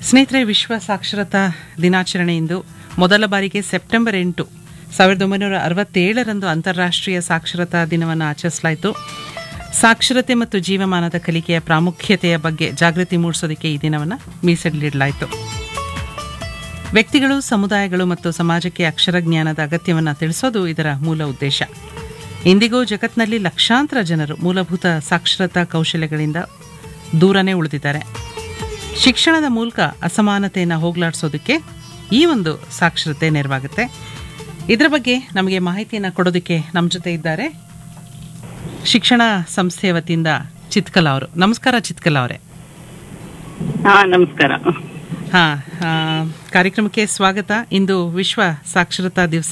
ಸ್ನೇಹಿತರೆ ವಿಶ್ವ ಸಾಕ್ಷರತಾ ದಿನಾಚರಣೆಯಿಂದ ಮೊದಲ ಬಾರಿಗೆ ಸೆಪ್ಟೆಂಬರ್ ಎಂಟು ಸಾವಿರದ ಒಂಬೈನೂರ ಅರವತ್ತೇಳರಂದು ಅಂತಾರಾಷ್ಟ್ರೀಯ ಸಾಕ್ಷರತಾ ದಿನವನ್ನು ಆಚರಿಸಲಾಯಿತು ಸಾಕ್ಷರತೆ ಮತ್ತು ಜೀವಮಾನದ ಕಲಿಕೆಯ ಪ್ರಾಮುಖ್ಯತೆಯ ಬಗ್ಗೆ ಜಾಗೃತಿ ಮೂಡಿಸೋದಕ್ಕೆ ಈ ದಿನವನ್ನು ಮೀಸಲಿಡಲಾಯಿತು ವ್ಯಕ್ತಿಗಳು ಸಮುದಾಯಗಳು ಮತ್ತು ಸಮಾಜಕ್ಕೆ ಅಕ್ಷರ ಜ್ಞಾನದ ಅಗತ್ಯವನ್ನು ತಿಳಿಸೋದು ಇದರ ಮೂಲ ಉದ್ದೇಶ ಇಂದಿಗೂ ಜಗತ್ತಿನಲ್ಲಿ ಲಕ್ಷಾಂತರ ಜನರು ಮೂಲಭೂತ ಸಾಕ್ಷರತಾ ಕೌಶಲ್ಯಗಳಿಂದ ದೂರನೇ ಉಳಿದಿದ್ದಾರೆ ಶಿಕ್ಷಣದ ಮೂಲಕ ಅಸಮಾನತೆಯನ್ನು ಹೋಗಲಾಡಿಸೋದಕ್ಕೆ ಈ ಒಂದು ಸಾಕ್ಷರತೆ ನೆರವಾಗುತ್ತೆ ಇದರ ಬಗ್ಗೆ ನಮಗೆ ಮಾಹಿತಿಯನ್ನು ಕೊಡೋದಕ್ಕೆ ನಮ್ಮ ಜೊತೆ ಇದ್ದಾರೆ ಶಿಕ್ಷಣ ಸಂಸ್ಥೆಯ ವತಿಯಿಂದ ಚಿತ್ಕಲಾ ಅವರು ನಮಸ್ಕಾರ ಚಿತ್ಕಲಾ ಅವರೇ ಹಾ ನಮಸ್ಕಾರ ಹಾ ಆ, ಕಾರ್ಯಕ್ರಮಕ್ಕೆ ಸ್ವಾಗತ ಇಂದು ವಿಶ್ವ ಸಾಕ್ಷರತಾ ದಿವಸ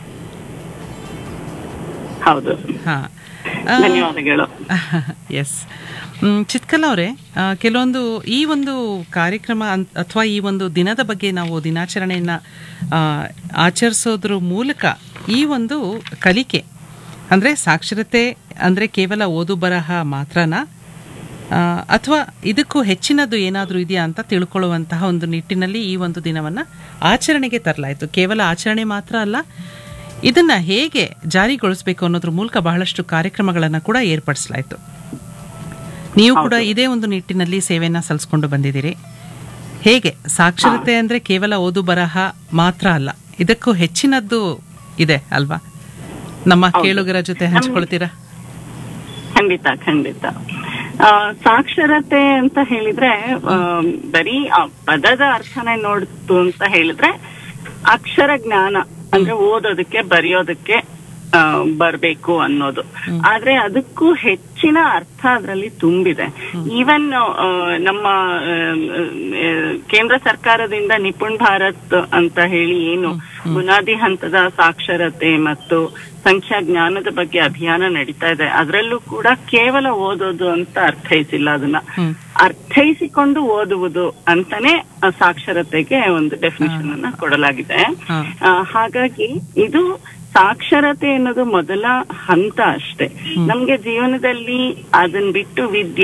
ಹೌದು ಹಾ ಧನ್ಯವಾದಗಳು ಎಸ್ ಚಿತ್ಕಲಾ ಅವರೇ ಕೆಲವೊಂದು ಈ ಒಂದು ಕಾರ್ಯಕ್ರಮ ಅಥವಾ ಈ ಒಂದು ದಿನದ ಬಗ್ಗೆ ನಾವು ದಿನಾಚರಣೆಯನ್ನು ಆಚರಿಸೋದ್ರ ಮೂಲಕ ಈ ಒಂದು ಕಲಿಕೆ ಅಂದರೆ ಸಾಕ್ಷರತೆ ಅಂದರೆ ಕೇವಲ ಓದು ಬರಹ ಮಾತ್ರನಾ ಅಥವಾ ಇದಕ್ಕೂ ಹೆಚ್ಚಿನದು ಏನಾದರೂ ಇದೆಯಾ ಅಂತ ತಿಳ್ಕೊಳ್ಳುವಂತಹ ಒಂದು ನಿಟ್ಟಿನಲ್ಲಿ ಈ ಒಂದು ದಿನವನ್ನು ಆಚರಣೆಗೆ ತರಲಾಯಿತು ಕೇವಲ ಆಚರಣೆ ಮಾತ್ರ ಅಲ್ಲ ಇದನ್ನ ಹೇಗೆ ಜಾರಿಗೊಳಿಸಬೇಕು ಅನ್ನೋದ್ರ ಮೂಲಕ ಬಹಳಷ್ಟು ಕಾರ್ಯಕ್ರಮಗಳನ್ನು ಕೂಡ ಏರ್ಪಡಿಸಲಾಯಿತು ನೀವು ಕೂಡ ಇದೇ ಒಂದು ನಿಟ್ಟಿನಲ್ಲಿ ಸೇವೆಯನ್ನ ಸಲ್ಲಿಸ್ಕೊಂಡು ಬಂದಿದ್ದೀರಿ ಹೇಗೆ ಸಾಕ್ಷರತೆ ಅಂದ್ರೆ ಕೇವಲ ಓದು ಬರಹ ಮಾತ್ರ ಅಲ್ಲ ಇದಕ್ಕೂ ಹೆಚ್ಚಿನದ್ದು ಇದೆ ಅಲ್ವಾ ನಮ್ಮ ಕೇಳುಗರ ಜೊತೆ ಹಂಚ್ಕೊಳ್ತೀರಾ ಖಂಡಿತ ಖಂಡಿತ ಆ, ಸಾಕ್ಷರತೆ ಅಂತ ಹೇಳಿದ್ರೆ ಆ, ಬರೀ ಆ ಪದದ ಅರ್ಥನೇ ನೋಡ್ತು ಅಂತ ಹೇಳಿದ್ರೆ ಅಕ್ಷರ ಜ್ಞಾನ ಅಂದ್ರೆ ಓದೋದಕ್ಕೆ ಬರೆಯೋದಕ್ಕೆ ಆ, ಬರ್ಬೇಕು ಅನ್ನೋದು ಆದ್ರೆ ಅದಕ್ಕೂ ಹೆಚ್ಚಿನ ಅರ್ಥ ಅದರಲ್ಲಿ ತುಂಬಿದೆ ಈವನ್ ನಮ್ಮ ಆ, ಆ, ಕೇಂದ್ರ ಸರ್ಕಾರದಿಂದ ನಿಪುಣ್ ಭಾರತ್ ಅಂತ ಹೇಳಿ ಏನು ಬುನಾದಿ ಹಂತದ ಸಾಕ್ಷರತೆ ಮತ್ತು ಸಂಖ್ಯಾ ಜ್ಞಾನದ ಬಗ್ಗೆ ಅಭಿಯಾನ ನಡೀತಾ ಇದೆ ಅದರಲ್ಲೂ ಕೂಡ ಕೇವಲ ಓದೋದು ಅಂತ ಅರ್ಥೈಸಿಲ್ಲ ಅದನ್ನ ಹ್ಮ್. ಅರ್ಥೈಸಿಕೊಂಡು ಓದುವುದು ಅಂತಾನೆ ಆ ಸಾಕ್ಷರತೆಗೆ ಒಂದು ಡೆಫಿನೇಷನ್ ಅನ್ನ ಕೊಡಲಾಗಿದೆ ಹಾ. ಆ, ಹಾಗಾಗಿ ಇದು ಸಾಕ್ಷರತೆ ಅನ್ನೋದು ಮೊದಲ ಹಂತ ಅಷ್ಟೇ ನಮ್ಗೆ ಜೀವನದಲ್ಲಿ ಅದನ್ ಬಿಟ್ಟು ವಿದ್ಯೆ